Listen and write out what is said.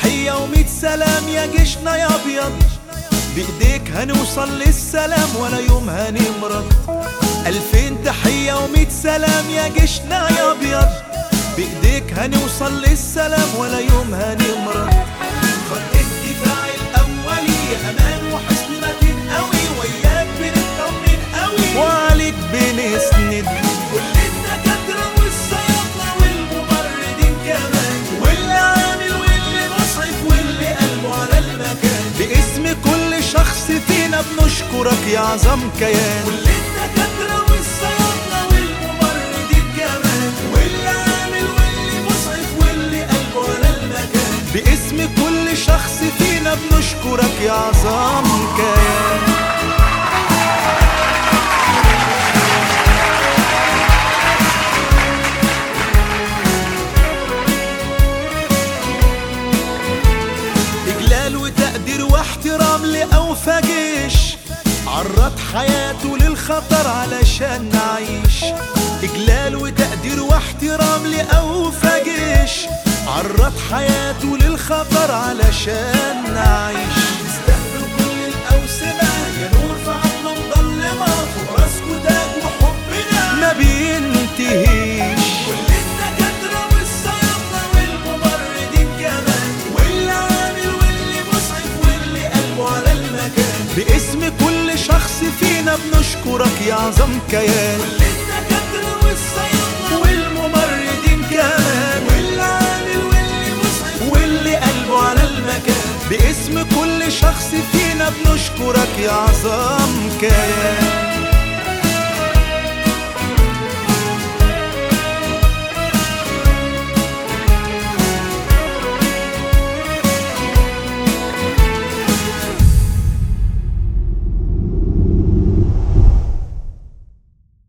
تحية وميت سلام يا جيشنا يا ابيض بايديك هنوصل للسلام ولا يوم هنمرض الفين تحية وميت سلام يا جيشنا يا ابيض بايديك هنوصل للسلام ولا يوم هنمرض خط الدفاع الاولي امان وحسن متين قوي وياك بنطمن قوي وعليك بنسند كل الدكاترة والصيادلة والممرضين كمان واللي عامل واللي مصعب واللي قلبه على المكان باسم كل شخص فينا بنشكرك يا عظم كيان كل الدكاترة والصيادلة والممرضين كمان واللي عامل واللي مصعب واللي قلبه على المكان باسم كل شخص فينا بنشكرك يا عظم كيان إجلال وتقدير واحترام لأوفى جيش عرض حياته للخطر علشان نعيش إجلال وتقدير واحترام لأوفى جيش عرض حياته للخطر علشان نعيش نستقبل كل الأوسمة يا نور في عظمة مظلمة فوق راسكوا تاج وحبنا ما بينتهيش كل الدكاترة والصيادلة والممرضين كمان واللي عامل واللي مسعف واللي قلبه على المكان باسم كل شخص فينا بنشكرك يا عظم كيان كل الدكاترة والصيادلة والممرضين كمان واللي عامل واللي مسعف واللي قلبه على المكان باسم كل شخص فينا بنشكرك يا عظم كيان